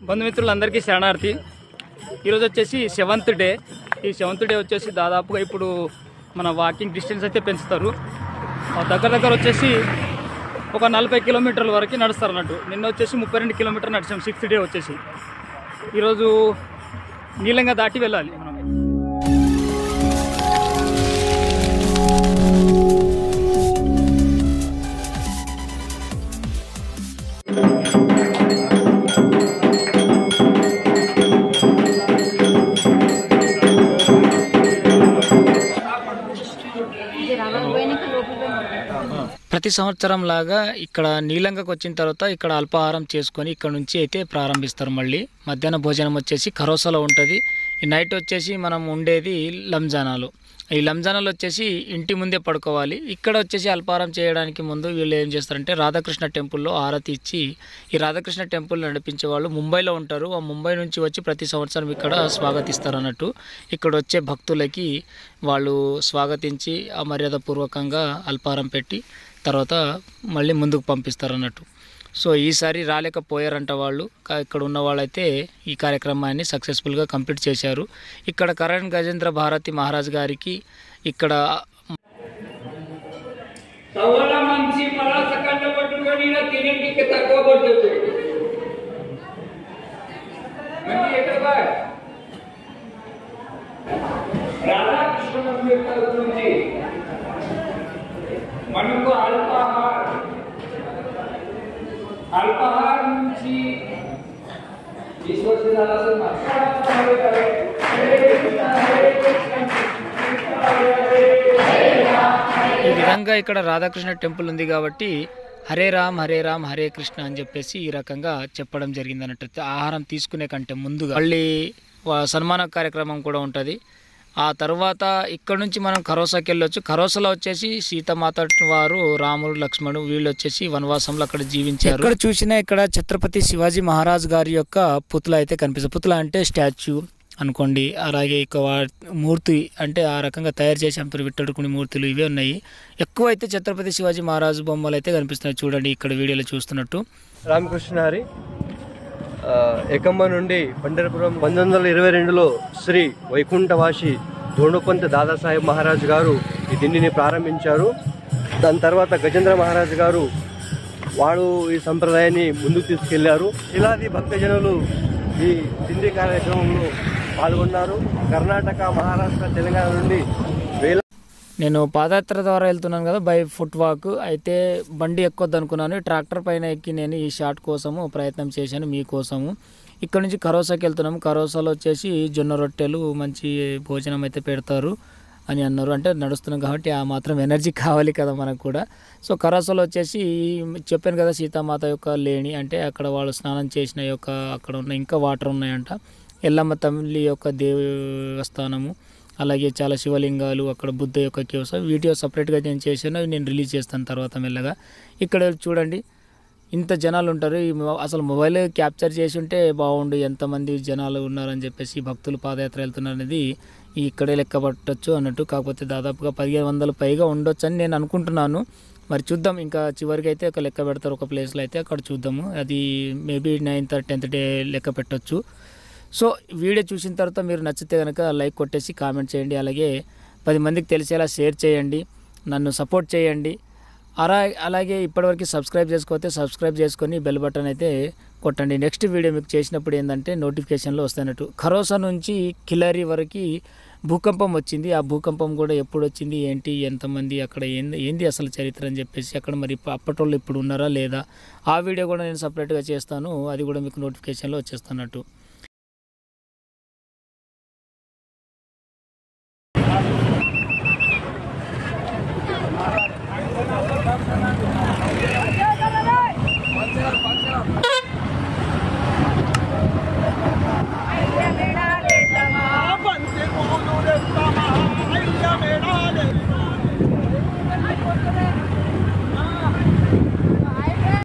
బంధుమిత్రులందరికీ శరణార్థి ఈరోజు వచ్చేసి సెవెంత్ డే ఈ సెవెంత్ డే వచ్చేసి దాదాపుగా ఇప్పుడు మన వాకింగ్ డిస్టెన్స్ అయితే పెంచుతారు ఆ దగ్గర దగ్గర వచ్చేసి ఒక నలభై కిలోమీటర్ల వరకు నడుస్తారు అన్నట్టు నిన్న వచ్చేసి ముప్పై రెండు కిలోమీటర్లు నడిచాం సిక్స్త్ డే వచ్చేసి ఈరోజు నీలంగా దాటి వెళ్ళాలి మనం ప్రతి సంవత్సరం లాగా ఇక్కడ నీలంగకు వచ్చిన తర్వాత ఇక్కడ అల్పాహారం చేసుకొని ఇక్కడ నుంచి అయితే ప్రారంభిస్తారు మళ్ళీ మధ్యాహ్న భోజనం వచ్చేసి కరోసాలో ఉంటుంది ఈ నైట్ వచ్చేసి మనం ఉండేది లంజానాలో ఈ లంజానాలు వచ్చేసి ఇంటి ముందే పడుకోవాలి ఇక్కడ వచ్చేసి అల్పాహారం చేయడానికి ముందు వీళ్ళు ఏం చేస్తారంటే రాధాకృష్ణ టెంపుల్లో ఆరతి ఇచ్చి ఈ రాధాకృష్ణ టెంపుల్ నడిపించే వాళ్ళు ముంబైలో ఉంటారు ఆ ముంబై నుంచి వచ్చి ప్రతి సంవత్సరం ఇక్కడ స్వాగతిస్తారు అన్నట్టు ఇక్కడ వచ్చే భక్తులకి వాళ్ళు స్వాగతించి ఆ మర్యాదపూర్వకంగా అల్పాహారం పెట్టి తర్వాత మళ్ళీ ముందుకు పంపిస్తారు అన్నట్టు సో ఈసారి రాలేకపోయారంట వాళ్ళు కా- ఇక్కడ ఉన్న వాళ్ళైతే ఈ కార్యక్రమాన్ని సక్సెస్ఫుల్గా కంప్లీట్ చేశారు ఇక్కడ కరణ్ గజేంద్ర భారతి మహారాజ్ గారికి ఇక్కడ సవల మంచి పలాస కండ పట్టుకొని ఇలా తినేటికి తక్కువ పడుతుంది మంచి ఎక్కడ బాయ్ రాధాకృష్ణ యొక్క గురించి మనకు అల్పాహార అల్పాహారం నుంచి విశ్వసిదాల ఈ విధంగా ఇక్కడ రాధాకృష్ణ టెంపుల్ ఉంది కాబట్టి హరే రామ్ హరే రామ్ హరే కృష్ణ అని చెప్పేసి ఈ రకంగా చెప్పడం జరిగింది అన్నట్టు ఆహారం తీసుకునే కంటే ముందుగా మళ్ళీ వా- సన్మాన కార్యక్రమం కూడా ఉంటుంది ఆ తర్వాత ఇక్కడ నుంచి మనం కరోసాకి వెళ్ళొచ్చు కరోసాలో వచ్చేసి సీతమాత వారు రాముడు లక్ష్మణుడు వీళ్ళు వచ్చేసి వనవాసంలో అక్కడ జీవించారు ఇక్కడ చూసినా ఇక్కడ ఛత్రపతి శివాజీ మహారాజ్ గారి యొక్క పుత్ల అయితే కనిపిస్తుంది పుత్ల అంటే స్టాచ్యూ అనుకోండి అలాగే ఇక వా- మూర్తి అంటే ఆ రకంగా తయారు చేసి అమ్ముతారు విట్టడుకుని మూర్తులు ఇవే ఉన్నాయి ఎక్కువ అయితే ఛత్రపతి శివాజీ మహారాజు బొమ్మలు అయితే కనిపిస్తున్నాయి చూడండి ఇక్కడ వీడియోలో చూస్తున్నట్టు రామకృష్ణ హరి ఆ, ఎకమ్మ నుండి పండరపురం పంతొమ్మిది వందల ఇరవై రెండులో శ్రీ వైకుంఠవాసి దోణుపంత్ దాదాసాహెబ్ మహారాజ్ గారు ఈ దిండిని ప్రారంభించారు దాని తర్వాత గజేంద్ర మహారాజ్ గారు వాడు ఈ సంప్రదాయాన్ని ముందుకు తీసుకెళ్లారు ఇలాది భక్తజనులు ఈ దిండి కార్యక్రమంలో పాల్గొన్నారు కర్ణాటక మహారాష్ట్ర తెలంగాణ నుండి వేల నేను పాదయాత్ర ద్వారా వెళ్తున్నాను కదా బై ఫుట్ వాక్ అయితే బండి ఎక్కొద్దు అనుకున్నాను ట్రాక్టర్ పైన ఎక్కి నేను ఈ షాట్ కోసము ప్రయత్నం చేశాను మీకోసము ఇక్కడ నుంచి కరోసాకి వెళ్తున్నాము కరోసాలో వచ్చేసి జొన్న రొట్టెలు మంచి భోజనం అయితే పెడతారు అని అన్నారు అంటే నడుస్తున్నాం కాబట్టి ఆ మాత్రం ఎనర్జీ కావాలి కదా మనకు కూడా సో కరోసాలో వచ్చేసి చెప్పాను కదా సీతామాత యొక్క లేణి అంటే అక్కడ వాళ్ళు స్నానం చేసిన యొక్క అక్కడ ఉన్న ఇంకా వాటర్ ఉన్నాయంట ఎల్లమ్మ తల్లి యొక్క దేవస్థానము అలాగే చాలా శివలింగాలు అక్కడ బుద్ధ యొక్క కేవ్స్ వీడియో సపరేట్గా నేను చేశాను అవి నేను రిలీజ్ చేస్తాను తర్వాత మెల్లగా ఇక్కడ చూడండి ఇంత జనాలు ఉంటారు ఈ మొ- అసలు మొబైల్ క్యాప్చర్ చేసి ఉంటే బాగుండు ఎంతమంది జనాలు ఉన్నారని చెప్పేసి భక్తులు పాదయాత్ర వెళ్తున్నారు అనేది ఇక్కడే లెక్క పట్టచ్చు అన్నట్టు కాకపోతే దాదాపుగా పదిహేను వందల పైగా ఉండొచ్చు అని నేను అనుకుంటున్నాను మరి చూద్దాం ఇంకా చివరికి అయితే ఒక లెక్క పెడతారు ఒక ప్లేస్లో అయితే అక్కడ చూద్దాము అది మేబీ నైన్త్ టెన్త్ డే లెక్క పెట్టొచ్చు సో వీడియో చూసిన తర్వాత మీరు నచ్చితే కనుక లైక్ కొట్టేసి కామెంట్ చేయండి అలాగే పది మందికి తెలిసేలా షేర్ చేయండి నన్ను సపోర్ట్ చేయండి అలా అలాగే ఇప్పటివరకు సబ్స్క్రైబ్ చేసుకోతే సబ్స్క్రైబ్ చేసుకొని బెల్ బటన్ అయితే కొట్టండి నెక్స్ట్ వీడియో మీకు చేసినప్పుడు ఏంటంటే నోటిఫికేషన్లో వస్తాయన్నట్టు ఖరోసా నుంచి కిలరీ వరకు భూకంపం వచ్చింది ఆ భూకంపం కూడా ఎప్పుడు వచ్చింది ఏంటి ఎంతమంది అక్కడ ఏంది ఏంది అసలు చరిత్ర అని చెప్పేసి అక్కడ మరి ఇప్ప- అప్పటోళ్ళు ఇప్పుడు ఉన్నారా లేదా ఆ వీడియో కూడా నేను సపరేట్గా చేస్తాను అది కూడా మీకు నోటిఫికేషన్లో వచ్చేస్తున్నట్టు